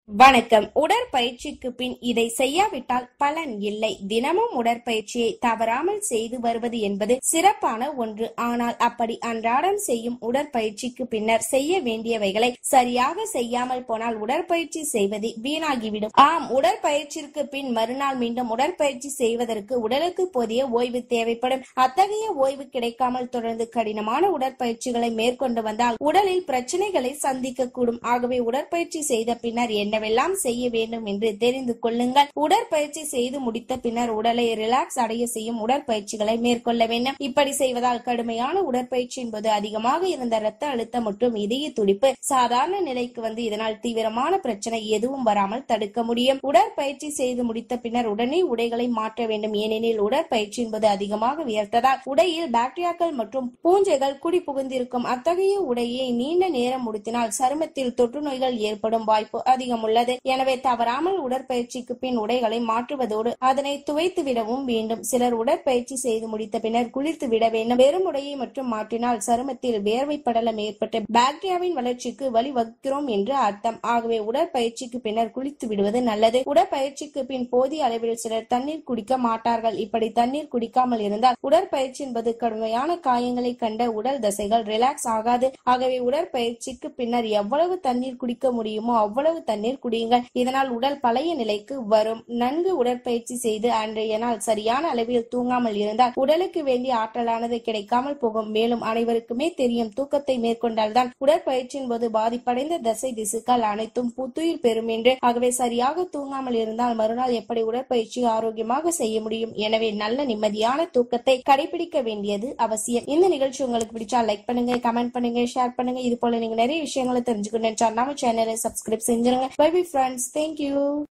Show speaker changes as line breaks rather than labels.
வணக்கம் உடற்பயிற்சிக்கு பின் இதை செய்யாவிட்டால் பலன் இல்லை தினமும் உடற்பயிற்சியை தவறாமல் செய்து வருவது என்பது சிறப்பான ஒன்று ஆனால் அப்படி அன்றாடம் செய்யும் உடற்பயிற்சிக்கு பின்னர் செய்ய வேண்டியவைகளை சரியாக செய்யாமல் போனால் உடற்பயிற்சி செய்வது வீணாகிவிடும் ஆம் உடற்பயிற்சிக்கு பின் மறுநாள் மீண்டும் உடற்பயிற்சி செய்வதற்கு உடலுக்கு போதிய ஓய்வு தேவைப்படும் அத்தகைய ஓய்வு கிடைக்காமல் தொடர்ந்து கடினமான உடற்பயிற்சிகளை மேற்கொண்டு வந்தால் உடலில் பிரச்சனைகளை சந்திக்க கூடும் ஆகவே உடற்பயிற்சி செய்த பின்னர் என்னவெல்லாம் செய்ய வேண்டும் என்று தெரிந்து கொள்ளுங்கள் உடற்பயிற்சி செய்து முடித்த பின்னர் உடலை ரிலாக்ஸ் அடைய செய்யும் உடற்பயிற்சிகளை மேற்கொள்ள வேண்டும் இப்படி செய்வதால் கடுமையான உடற்பயிற்சியின் போது அதிகமாக இருந்த இரத்த அழுத்தம் மற்றும் இதய துடிப்பு சாதாரண நிலைக்கு வந்து இதனால் தீவிரமான பிரச்சனை எதுவும் வராமல் தடுக்க முடியும் உடற்பயிற்சி செய்து முடித்த பின்னர் உடனே உடைகளை மாற்ற வேண்டும் ஏனெனில் உடற்பயிற்சி என்பது அதிகமாக வியர்த்ததால் உடையில் பாக்டீரியாக்கள் மற்றும் பூஞ்சைகள் குடி புகுந்திருக்கும் அத்தகைய உடையை நீண்ட நேரம் உடுத்தினால் சருமத்தில் தொற்று நோய்கள் ஏற்படும் வாய்ப்பு அதிகம் உள்ளது எனவே தவறாமல் உடற்பயிற்சிக்கு பின் உடைகளை மாற்றுவதோடு அதனை துவைத்து விடவும் வேண்டும் சிலர் உடற்பயிற்சி செய்து முடித்த பின்னர் குளித்து விட வேண்டும் வெறும் உடையை மட்டும் மாற்றினால் சருமத்தில் வேர்வை படலம் ஏற்பட்டு பாக்டீரியாவின் வளர்ச்சிக்கு வழிவகுக்கிறோம் என்று அர்த்தம் ஆகவே உடற்பயிற்சிக்கு பின்னர் குளித்து விடுவது நல்லது உடற்பயிற்சிக்கு பின் போதிய அளவில் சிலர் தண்ணீர் குடிக்க மாட்டார்கள் இப்படி தண்ணீர் குடிக்காமல் இருந்தால் உடற்பயிற்சி என்பது கடுமையான காயங்களை கண்ட உடல் தசைகள் ரிலாக்ஸ் ஆகாது ஆகவே உடற்பயிற்சிக்கு பின்னர் எவ்வளவு தண்ணீர் குடிக்க முடியுமோ அவ்வளவு தண்ணீர் குடியுங்கள் இதனால் உடல் பழைய நிலைக்கு வரும் நன்கு உடற்பயிற்சி செய்து அன்றைய நாள் சரியான அளவில் தூங்காமல் இருந்தால் உடலுக்கு வேண்டிய ஆற்றலானது கிடைக்காமல் போகும் மேலும் அனைவருக்குமே தெரியும் தூக்கத்தை மேற்கொண்டால்தான் உடற்பயிற்சியின் போது பாதிப்படைந்த தசை திசுக்கள் அனைத்தும் புத்துயிர் பெறும் என்று ஆகவே சரியாக தூங்காமல் இருந்தால் மறுநாள் எப்படி உடற்பயிற்சி ஆரோக்கியமாக செய்ய முடியும் எனவே நல்ல நிம்மதியான தூக்கத்தை கடைபிடிக்க வேண்டியது அவசியம் இந்த நிகழ்ச்சி உங்களுக்கு பிடிச்சா லைக் பண்ணுங்க கமெண்ட் பண்ணுங்க ஷேர் பண்ணுங்க இது போல நீங்க நிறைய விஷயங்களை தெரிஞ்சுக்கணும் நம்ம சேனலை சப்ஸ்கிரைப் செஞ்சிருங்க பை பை ஃப்ரெண்ட்ஸ் தேங்க்யூ